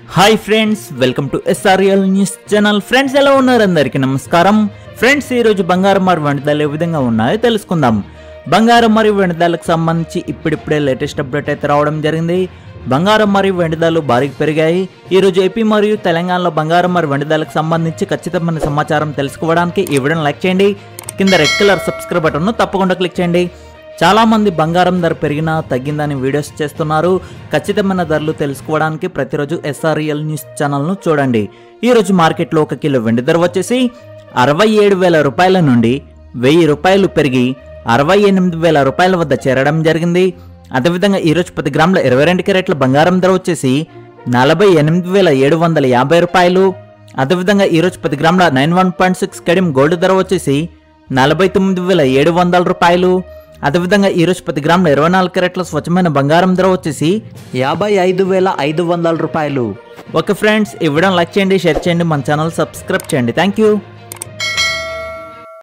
hi friends welcome to SRL news channel friends ఎలా ఉన్నారు అందరికీ నమస్కారం ఫ్రెండ్స్ ఈ రోజు బంగారం మరియు వెండిదాలు ఏ విధంగా ఉన్నాయో తెలుసుకుందాం బంగారం మరియు వెండిదాలకు సంబంధించి ఇప్పుడిప్పుడే లేటెస్ట్ అప్డేట్ అయితే రావడం జరిగింది బంగారం మరియు వెండిదాలు భారీగా పెరిగాయి ఈ రోజు ఏపీ మరియు తెలంగాణలో బంగారం మరియు వెండిదాలకు సంబంధించి ఖచ్చితమైన సమాచారం తెలుసుకోవడానికి ఈ వీడియోని లైక్ చేయండి కింద రెడ్ కలర్ సబ్స్క్రైబ్ బటన్ను తప్పకుండా క్లిక్ చేయండి చాలా మంది బంగారం ధర పెరిగినా తగ్గిందని వీడియోస్ చేస్తున్నారు ఖచ్చితమైన ధరలు తెలుసుకోవడానికి ప్రతిరోజు ఎస్ఆర్ఎల్ న్యూస్ ఛానల్ను చూడండి ఈరోజు మార్కెట్లో ఒక కిలో వెండి ధర వచ్చేసి అరవై ఏడు వేల రూపాయల నుండి వెయ్యి రూపాయలు పెరిగి అరవై ఎనిమిది వేల రూపాయల వద్ద చేరడం జరిగింది అదేవిధంగా ఈరోజు పది గ్రాముల ఇరవై రెండు క్యారెట్ల బంగారం ధర వచ్చేసి నలభై ఎనిమిది వేల ఏడు వందల యాభై రూపాయలు అదేవిధంగా ఈరోజు పది గ్రాముల నైన్ వన్ పాయింట్ సిక్స్ కడియం గోల్డ్ ధర వచ్చేసి నలభై తొమ్మిది వేల ఏడు వందల రూపాయలు అదేవిధంగా ఈరోజు పది గ్రాముల ఇరవై నాలుగు క్యారెట్ల స్వచ్ఛమైన బంగారం ధర వచ్చేసి యాభై ఐదు వేల ఐదు వందల రూపాయలు ఓకే ఫ్రెండ్స్ ఈ వీడియోని లైక్ చేయండి షేర్ చేయండి మన ఛానల్ సబ్స్క్రైబ్ చేయండి థ్యాంక్ యూ